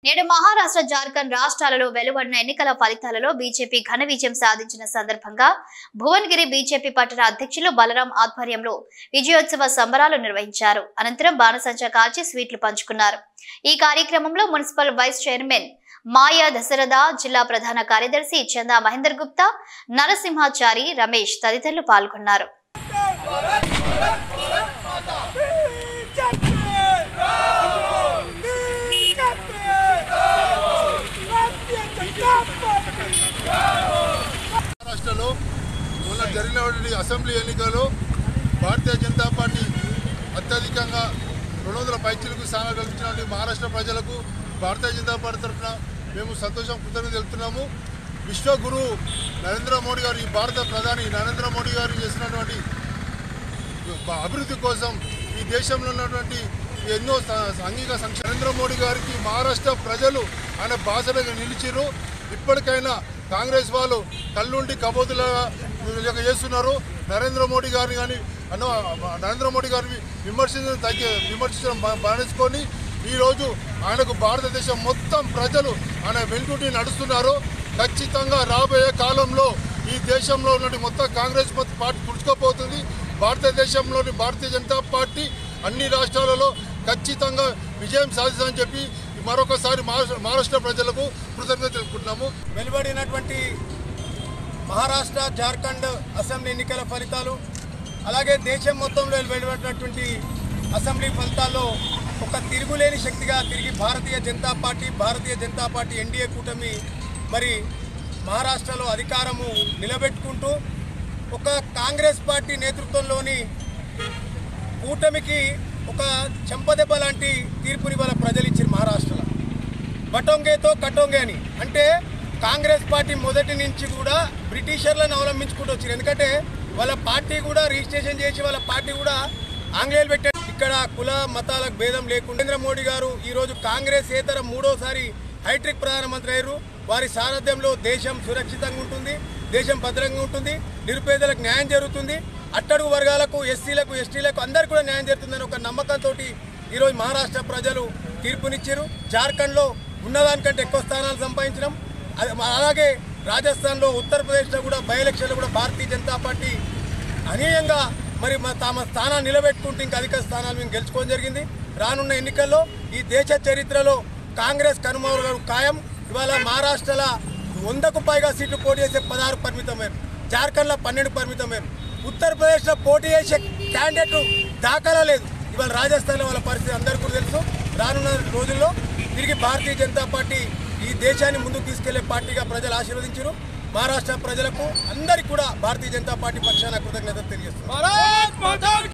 నేడు మహారాష్ట్ర జార్ఖండ్ రాష్ట్రాలలో వెలువడిన ఎన్నికల ఫలితాలలో బీజేపీ ఘన విజయం సాధించిన సందర్భంగా భువనగిరి బీజేపీ పట్టణ అధ్యక్షులు బలరాం ఆధ్వర్యంలో విజయోత్సవ సంబరాలు నిర్వహించారు అనంతరం బాణసంచా కాల్చి స్వీట్లు పంచుకున్నారు ఈ కార్యక్రమంలో municipal vice chairman Maya Dasharatha జిల్లా ప్రధాన కార్యదర్శి చందా మహేందర్ గుప్తా నరసింహాచారి రమేష్ తదితరులు పాల్గొన్నారు మహారాష్ట్రలో మొన్న జరిగినటువంటి అసెంబ్లీ ఎన్నికల్లో భారతీయ జనతా పార్టీ అత్యధికంగా రెండు వందల పైచీలకు స్థానం కల్పించినటువంటి మహారాష్ట్ర ప్రజలకు భారతీయ జనతా పార్టీ తరఫున మేము సంతోషం కృతజ్ఞత తెలుపుతున్నాము విశ్వగురు నరేంద్ర మోడీ గారు ఈ భారత ప్రధాని నరేంద్ర మోడీ గారు చేసినటువంటి అభివృద్ధి కోసం ఈ దేశంలో ఉన్నటువంటి ఎన్నో స- సాంఘిక సంక్ష నరేంద్ర మోడీ గారికి మహారాష్ట్ర ప్రజలు ఆయన బాసటగా నిలిచిరు ఇప్పటికైనా కాంగ్రెస్ వాళ్ళు కళ్ళుండి కబోతులుగా లెక్క చేస్తున్నారు నరేంద్ర మోడీ గారిని కానీ అన్న నరేంద్ర మోడీ గారిని విమర్శించడం తగ్గి విమర్శించడం బా- బానేసుకొని ఈరోజు ఆయనకు భారతదేశం మొత్తం ప్రజలు ఆయన వెనుకుంటి నడుస్తున్నారు ఖచ్చితంగా రాబోయే కాలంలో ఈ దేశంలో ఉన్న మొత్తం కాంగ్రెస్ మొత్తం పార్టీ పుడుచుకోపోతుంది భారతదేశంలోని భారతీయ జనతా పార్టీ అన్ని రాష్ట్రాలలో ఖచ్చితంగా విజయం సాధిస్తుందని చెప్పి మరొకసారి మహారాష్ట్ర మహారాష్ట్ర ప్రజలకు కృతజ్ఞత తెలుపుకుంటున్నాము వెలువడినటువంటి మహారాష్ట్ర జార్ఖండ్ అసెంబ్లీ ఎన్నికల ఫలితాలు అలాగే దేశం మొత్తంలో వెలువడినటువంటి అసెంబ్లీ ఫలితాల్లో ఒక తిరుగులేని శక్తిగా తిరిగి Bharatiya Janata party Bharatiya Janata party NDA కూటమి మరి మహారాష్ట్రలో అధికారము నిలబెట్టుకుంటూ ఒక కాంగ్రెస్ పార్టీ నేతృత్వంలోని కూటమికి ఒక చెంపదెబ్బ లాంటి తీర్పుని వాళ్ళ ప్రజలు ఇచ్చారు మహారాష్ట్రలో బటొంగేతో కటొంగే అని అంటే కాంగ్రెస్ పార్టీ మొదటి నుంచి కూడా బ్రిటిషర్లను అవలంబించుకుంటూ వచ్చారు ఎందుకంటే వాళ్ళ పార్టీ కూడా రిజిస్ట్రేషన్ చేసి వాళ్ళ పార్టీ కూడా ఆంగ్లేయులు పెట్టారు ఇక్కడ కుల మతాలకు భేదం లేకుండా నరేంద్ర మోడీ గారు ఈరోజు కాంగ్రెస్ ఏతర మూడోసారి హైట్రిక్ ప్రధానమంత్రి అయ్యారు వారి సారథ్యంలో దేశం సురక్షితంగా ఉంటుంది దేశం భద్రంగా ఉంటుంది నిరుపేదలకు న్యాయం జరుగుతుంది అట్టడుగు వర్గాలకు ఎస్సీలకు ఎస్టీలకు అందరికీ కూడా న్యాయం జరుగుతుందని ఒక నమ్మకంతో ఈరోజు మహారాష్ట్ర ప్రజలు తీర్పునిచ్చారు జార్ఖండ్లో ఉన్నదానికంటే ఎక్కువ స్థానాలు సంపాదించడం అది- అలాగే రాజస్థాన్లో ఉత్తరప్రదేశ్లో కూడా బై ఎలక్షన్లో కూడా భారతీయ జనతా పార్టీ అనీయంగా మరి మా తమ స్థానాన్ని నిలబెట్టుకుంటూ ఇంకా అధిక స్థానాలు మేము గెలుచుకోవడం జరిగింది రానున్న ఎన్నికల్లో ఈ దేశ చరిత్రలో కాంగ్రెస్ కనుమరుగు ఖాయం ఇవాళ మహారాష్ట్రలో వందకు పైగా సీట్లు పోటీ చేసే పదహారు పరిమితమైన జార్ఖండ్లో పన్నెండు పరిమితమైన ఉత్తరప్రదేశ్లో పోటీ చేసే క్యాండిడేట్ దాఖలా లేదు ఇవాళ రాజస్థాన్లో వాళ్ళ పరిస్థితి అందరికీ కూడా తెలుసు రానున్న రోజుల్లో తిరిగి భారతీయ జనతా పార్టీ ఈ దేశాన్ని ముందుకు తీసుకెళ్లే పార్టీగా ప్రజలు ఆశీర్వదించారు మహారాష్ట్ర ప్రజలకు అందరికీ కూడా భారతీయ జనతా పార్టీ పక్షాన కృతజ్ఞతలు తెలియజేస్తున్నారు